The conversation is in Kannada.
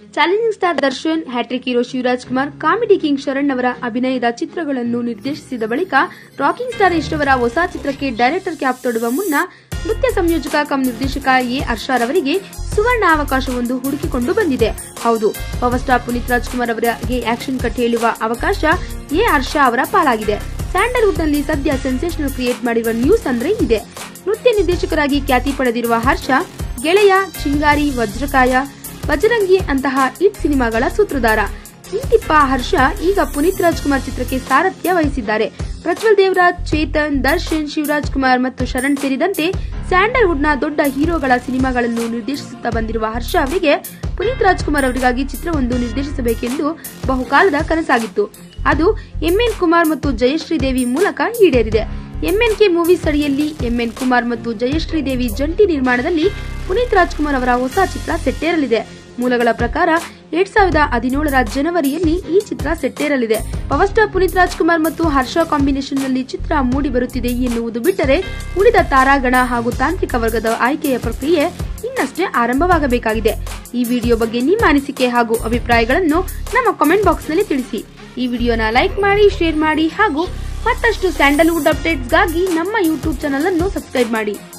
challenging star Darshan hat-trick hero Shivaraj Kumar comedy king Sharan ಅವರ ಅಭಿನಯದ ಚಿತ್ರಗಳನ್ನು ನಿರ್ದೇಶಿಸಿದ ಬಳಿಕ ರಾಕಿಂಗ್ ಸ್ಟಾರ್ ಯಶ್ ಅವರ ಹೊಸ ಚಿತ್ರಕ್ಕೆ ಡೈರೆಕ್ಟರ್ ಕ್ಯಾಪ್ ತೊಡುವ ಮುನ್ನ ನೃತ್ಯ ಸಂಯೋಜಕ ಕಮ್ ನಿರ್ದೇಶಕ ಎ ಹರ್ಷಾರ್ ಅವರಿಗೆ ಸುವರ್ಣ ಅವಕಾಶವೊಂದು ಹುಡುಕಿಕೊಂಡು ಬಂದಿದೆ ಹೌದು ಪವರ್ ಸ್ಟಾರ್ ಪುನೀತ್ ರಾಜ್ಕುಮಾರ್ ಅವರಿಗೆ ಆಕ್ಷನ್ ಕಟ್ ಹೇಳುವ ಅವಕಾಶ ಎ ಹರ್ಷ ಅವರ ಪಾಲಾಗಿದೆ ಸ್ಯಾಂಡಲ್ವುಡ್ ನಲ್ಲಿ ಸದ್ಯ ಸೆನ್ಸೇಷನಲ್ ಕ್ರಿಯೇಟ್ ಮಾಡಿರುವ ನ್ಯೂಸ್ ಅಂದ್ರೆ ಇದೆ ನೃತ್ಯ ನಿರ್ದೇಶಕರಾಗಿ ಖ್ಯಾತಿ ಪಡೆದಿರುವ ಹರ್ಷ ಗೆಳೆಯ ಚಿಂಗಾರಿ ವಜ್ರಕಾಯ ಬಜರಂಗಿ ಅಂತಹ ಹಿಟ್ ಸಿನಿಮಾಗಳ ಸೂತ್ರಧಾರ ಇಂತಿಪ್ಪ ಹರ್ಷ ಈಗ ಪುನೀತ್ ರಾಜ್ಕುಮಾರ್ ಚಿತ್ರಕ್ಕೆ ಸಾರಥ್ಯ ವಹಿಸಿದ್ದಾರೆ ಪ್ರಜ್ವಲ್ ದೇವರಾಜ್ ಚೇತನ್ ದರ್ಶನ್ ಶಿವರಾಜ್ ಕುಮಾರ್ ಮತ್ತು ಶರಣ್ ಸೇರಿದಂತೆ ಸ್ಯಾಂಡಲ್ವುಡ್ನ ದೊಡ್ಡ ಹೀರೋಗಳ ಸಿನಿಮಾಗಳನ್ನು ನಿರ್ದೇಶಿಸುತ್ತಾ ಬಂದಿರುವ ಹರ್ಷ ಅವರಿಗೆ ಪುನೀತ್ ರಾಜ್ಕುಮಾರ್ ಅವರಿಗಾಗಿ ಚಿತ್ರವೊಂದು ನಿರ್ದೇಶಿಸಬೇಕೆಂದು ಬಹುಕಾಲದ ಕನಸಾಗಿತ್ತು ಅದು ಎಂಎನ್ ಕುಮಾರ್ ಮತ್ತು ಜಯಶ್ರೀ ದೇವಿ ಮೂಲಕ ಈಡೇರಿದೆ ಎಂಎನ್ಕೆ ಮೂವೀಸ್ ಅಡಿಯಲ್ಲಿ ಎಂಎನ್ ಕುಮಾರ್ ಮತ್ತು ಜಯಶ್ರೀ ದೇವಿ ಜಂಟಿ ನಿರ್ಮಾಣದಲ್ಲಿ ಪುನೀತ್ ರಾಜ್ಕುಮಾರ್ ಅವರ ಹೊಸ ಚಿತ್ರ ಸೆಟ್ಟೇರಲಿದೆ ಮೂಲಗಳ ಪ್ರಕಾರ ಎರಡ್ ಸಾವಿರದ ಹದಿನೇಳರ ಜನವರಿಯಲ್ಲಿ ಈ ಚಿತ್ರ ಸೆಟ್ಟೇರಲಿದೆ ಪವರ್ ಸ್ಟಾರ್ ಪುನೀತ್ ರಾಜ್ಕುಮಾರ್ ಮತ್ತು ಹರ್ಷ ಕಾಂಬಿನೇಷನ್ ನಲ್ಲಿ ಚಿತ್ರ ಮೂಡಿ ಬರುತ್ತಿದೆ ಎನ್ನುವುದು ಬಿಟ್ಟರೆ ಉಳಿದ ತಾರಾಗಣ ಹಾಗೂ ತಾಂತ್ರಿಕ ವರ್ಗದ ಆಯ್ಕೆಯ ಪ್ರಕ್ರಿಯೆ ಇನ್ನಷ್ಟೇ ಆರಂಭವಾಗಬೇಕಾಗಿದೆ ಈ ವಿಡಿಯೋ ಬಗ್ಗೆ ನಿಮ್ಮ ಅನಿಸಿಕೆ ಹಾಗೂ ಅಭಿಪ್ರಾಯಗಳನ್ನು ನಮ್ಮ ಕಾಮೆಂಟ್ ಬಾಕ್ಸ್ ನಲ್ಲಿ ತಿಳಿಸಿ ಈ ವಿಡಿಯೋನ ಲೈಕ್ ಮಾಡಿ ಶೇರ್ ಮಾಡಿ ಹಾಗೂ ಮತ್ತಷ್ಟು ಸ್ಯಾಂಡಲ್ವುಡ್ ಅಪ್ಡೇಟ್ಸ್ಗಾಗಿ ನಮ್ಮ ಯೂಟ್ಯೂಬ್ ಚಾನಲ್ ಅನ್ನು ಸಬ್ಸ್ಕ್ರೈಬ್ ಮಾಡಿ